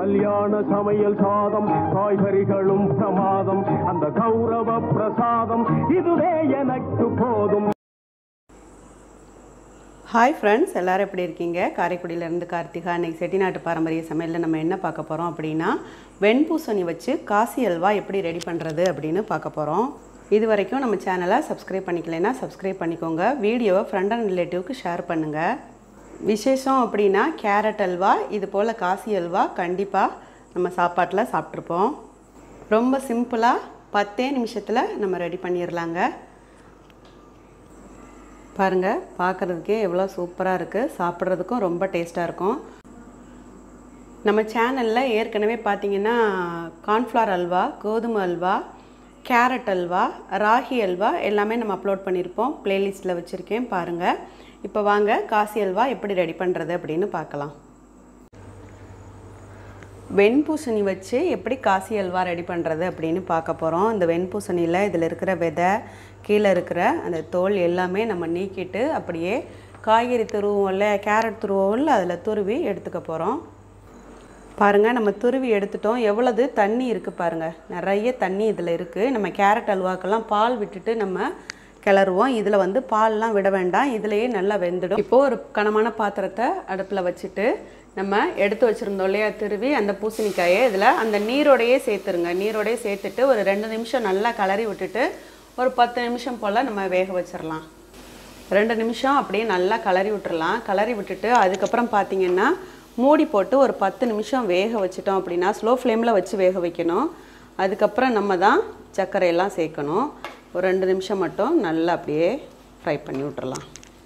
கல்யாண சமையல் சாதம் காய்கறிகளும் பிரமாதம் அந்த கௌரவ பிரசாதம் இதுவே எனக்கு போதும் ஹாய் ஃப்ரெண்ட்ஸ் எல்லாரும் எப்படி இருக்கீங்க காரைக்குடியிலேருந்து கார்த்திகா இன்னைக்கு செட்டிநாட்டு பாரம்பரிய சமையலில் நம்ம என்ன பார்க்க போகிறோம் அப்படின்னா வெண்பூசணி வச்சு காசி அல்வா எப்படி ரெடி பண்ணுறது அப்படின்னு பார்க்க போகிறோம் இது வரைக்கும் நம்ம சேனலை சப்ஸ்கிரைப் பண்ணிக்கலைன்னா சப்ஸ்கிரைப் பண்ணிக்கோங்க வீடியோவை ஃப்ரெண்ட் அண்ட் ரிலேட்டிவ்க்கு ஷேர் பண்ணுங்கள் விசேஷம் அப்படின்னா கேரட் அல்வா இது போல் காசி அல்வா கண்டிப்பாக நம்ம சாப்பாட்டில் சாப்பிட்ருப்போம் ரொம்ப சிம்பிளாக பத்தே நிமிஷத்தில் நம்ம ரெடி பண்ணிடலாங்க பாருங்கள் பார்க்குறதுக்கே எவ்வளோ சூப்பராக இருக்குது சாப்பிட்றதுக்கும் ரொம்ப டேஸ்ட்டாக இருக்கும் நம்ம சேனலில் ஏற்கனவே பார்த்தீங்கன்னா கார்ன்ஃப்ளவர் அல்வா கோதுமை அல்வா கேரட் அல்வா ராகி அல்வா எல்லாமே நம்ம அப்லோட் பண்ணியிருப்போம் ப்ளேலிஸ்ட்டில் வச்சுருக்கேன் பாருங்கள் இப்போ வாங்க காசி அல்வா எப்படி ரெடி பண்ணுறது அப்படின்னு பார்க்கலாம் வெண்பூசணி வச்சு எப்படி காசி அல்வா ரெடி பண்ணுறது அப்படின்னு பார்க்க போகிறோம் இந்த வெண்பூசணியில் இதில் இருக்கிற விதை கீழே இருக்கிற அந்த தோல் எல்லாமே நம்ம நீக்கிட்டு அப்படியே காய்கறி துருவோம்ல கேரட் துருவோம்ல அதில் துருவி எடுத்துக்க போகிறோம் பாருங்கள் நம்ம துருவி எடுத்துட்டோம் எவ்வளவு தண்ணி இருக்குது பாருங்கள் நிறைய தண்ணி இதில் இருக்குது நம்ம கேரட் அல்வாக்கெல்லாம் பால் விட்டுட்டு நம்ம கிளறுவோம் இதில் வந்து பால்லாம் விட வேண்டாம் இதுலேயே நல்லா வெந்துடும் இப்போது ஒரு கனமான பாத்திரத்தை அடுப்பில் வச்சுட்டு நம்ம எடுத்து வச்சுருந்தோம் இல்லையா திருவி அந்த பூசணிக்காயை இதில் அந்த நீரோடையே சேர்த்துருங்க நீரோடையே சேர்த்துட்டு ஒரு ரெண்டு நிமிஷம் நல்லா கலரி விட்டுட்டு ஒரு பத்து நிமிஷம் போல் நம்ம வேக வச்சிடலாம் ரெண்டு நிமிஷம் அப்படியே நல்லா கலரி விட்டுறலாம் கலரி விட்டுட்டு அதுக்கப்புறம் பார்த்தீங்கன்னா மூடி போட்டு ஒரு பத்து நிமிஷம் வேக வச்சிட்டோம் அப்படின்னா ஸ்லோ ஃப்ளேமில் வச்சு வேக வைக்கணும் அதுக்கப்புறம் நம்ம தான் சர்க்கரையெல்லாம் சேர்க்கணும் ஒரு ரெண்டு நிமிஷம் மட்டும் நல்லா அப்படியே ஃப்ரை பண்ணி விட்டுறலாம்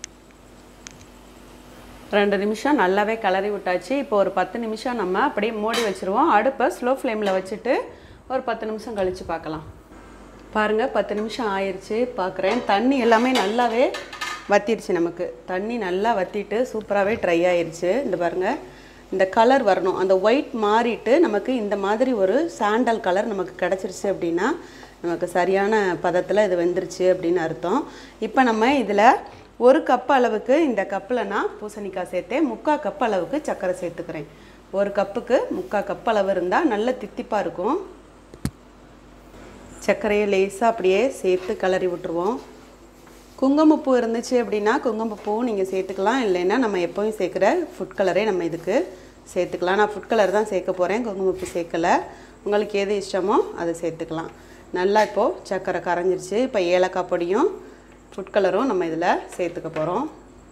ரெண்டு நிமிஷம் நல்லாவே கலரி விட்டாச்சு இப்போ ஒரு பத்து நிமிஷம் நம்ம அப்படியே மூடி வச்சுருவோம் அடுப்பை ஸ்லோ ஃப்ளேமில் வச்சுட்டு ஒரு பத்து நிமிஷம் கழித்து பார்க்கலாம் பாருங்கள் பத்து நிமிஷம் ஆயிடுச்சு பார்க்குறேன் தண்ணி எல்லாமே நல்லாவே வத்திடுச்சு நமக்கு தண்ணி நல்லா வற்றிட்டு சூப்பராகவே ட்ரை ஆயிடுச்சு இந்த பாருங்கள் இந்த கலர் வரணும் அந்த ஒயிட் மாறிட்டு நமக்கு இந்த மாதிரி ஒரு சாண்டல் கலர் நமக்கு கிடச்சிருச்சு அப்படின்னா நமக்கு சரியான பதத்தில் இது வெந்துருச்சு அப்படின்னு அர்த்தம் இப்போ நம்ம இதில் ஒரு கப் அளவுக்கு இந்த கப்பில் நான் பூசணிக்காய் சேர்த்தேன் முக்கால் கப் அளவுக்கு சர்க்கரை சேர்த்துக்கிறேன் ஒரு கப்புக்கு முக்கால் கப் அளவு இருந்தால் நல்ல தித்திப்பாக இருக்கும் சர்க்கரையை லேசாக அப்படியே சேர்த்து கிளறி விட்டுருவோம் குங்குமப்பூ இருந்துச்சு அப்படின்னா குங்குமப்பூவும் நீங்கள் சேர்த்துக்கலாம் இல்லைன்னா நம்ம எப்போவும் சேர்க்குற ஃபுட் கலரே நம்ம இதுக்கு சேர்த்துக்கலாம் நான் ஃபுட் கலர் தான் சேர்க்க போகிறேன் குங்குமப்பூ சேர்க்கலை உங்களுக்கு எது இஷ்டமோ அதை சேர்த்துக்கலாம் நல்லா இப்போது சர்க்கரை கரைஞ்சிருச்சு இப்போ ஏலக்காய் பொடியும் ஃபுட் கலரும் நம்ம இதில் சேர்த்துக்க போகிறோம்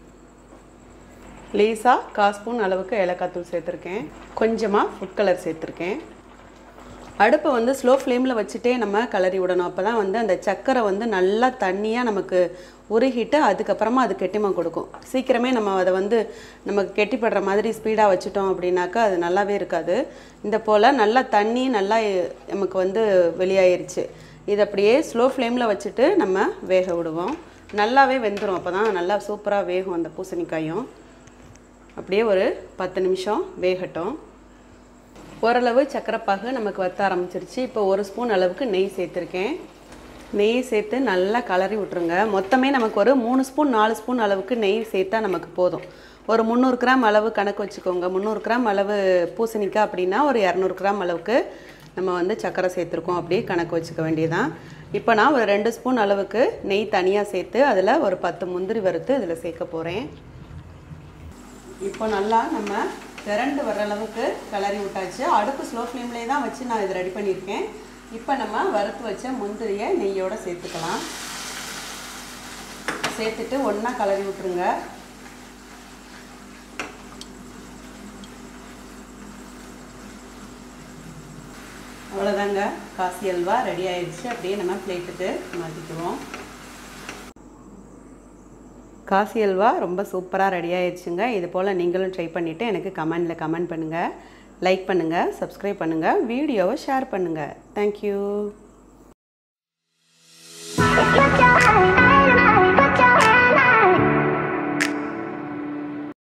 லேசாக கால் ஸ்பூன் அளவுக்கு ஏலக்காய் தூள் சேர்த்துருக்கேன் கொஞ்சமாக ஃபுட் கலர் சேர்த்துருக்கேன் அடுப்பை வந்து ஸ்லோ ஃப்ளேமில் வச்சுட்டே நம்ம கிளறி விடணும் அப்போ தான் வந்து அந்த சர்க்கரை வந்து நல்லா தண்ணியாக நமக்கு உருகிட்டு அதுக்கப்புறமா அது கெட்டிமா கொடுக்கும் சீக்கிரமே நம்ம அதை வந்து நமக்கு கெட்டிப்படுற மாதிரி ஸ்பீடாக வச்சுட்டோம் அப்படின்னாக்கா அது நல்லாவே இருக்காது இந்த போல் நல்லா தண்ணி நல்லா நமக்கு வந்து வெளியாயிருச்சு இது அப்படியே ஸ்லோ ஃப்ளேமில் வச்சுட்டு நம்ம வேக விடுவோம் நல்லாவே வெந்துடும் அப்போ தான் நல்லா சூப்பராக வேகும் அந்த பூசணிக்காயும் அப்படியே ஒரு பத்து நிமிஷம் வேகட்டும் ஓரளவு சக்கரைப்பாகு நமக்கு வத்த ஆரம்பிச்சிருச்சு இப்போ ஒரு ஸ்பூன் அளவுக்கு நெய் சேர்த்துருக்கேன் நெய் சேர்த்து நல்லா கலரி விட்ருங்க மொத்தமே நமக்கு ஒரு மூணு ஸ்பூன் நாலு ஸ்பூன் அளவுக்கு நெய் சேர்த்தா நமக்கு போதும் ஒரு முந்நூறு கிராம் அளவு கணக்கு வச்சுக்கோங்க முந்நூறு கிராம் அளவு பூசணிக்காய் அப்படின்னா ஒரு இரநூறு கிராம் அளவுக்கு நம்ம வந்து சர்க்கரை சேர்த்துருக்கோம் அப்படியே கணக்கு வச்சுக்க வேண்டியதான் இப்போ நான் ஒரு ரெண்டு ஸ்பூன் அளவுக்கு நெய் தனியாக சேர்த்து அதில் ஒரு பத்து முந்திரி வறுத்து இதில் சேர்க்க போகிறேன் இப்போ நல்லா நம்ம திரண்டு வர்ற அளவுக்கு கிளறி விட்டாச்சு அடுப்பு ஸ்லோ ஃப்ளேம்லேயே தான் வச்சு நான் இதை ரெடி பண்ணியிருக்கேன் இப்போ நம்ம வறுத்து வச்ச முந்திரியை நெய்யோடு சேர்த்துக்கலாம் சேர்த்துட்டு ஒன்றா கலரி விட்டுருங்க அவ்வளோதாங்க காசி அல்வா ரெடி ஆயிடுச்சு அப்படியே நம்ம பிளேட்டுக்கு மாற்றிக்குவோம் காசி அல்வா ரொம்ப சூப்பராக ரெடி ஆயிடுச்சுங்க இது போல் நீங்களும் ட்ரை பண்ணிவிட்டு எனக்கு கமெண்டில் கமெண்ட் பண்ணுங்கள் லைக் பண்ணுங்கள் சப்ஸ்கிரைப் பண்ணுங்கள் வீடியோவை ஷேர் பண்ணுங்கள் தேங்க்யூ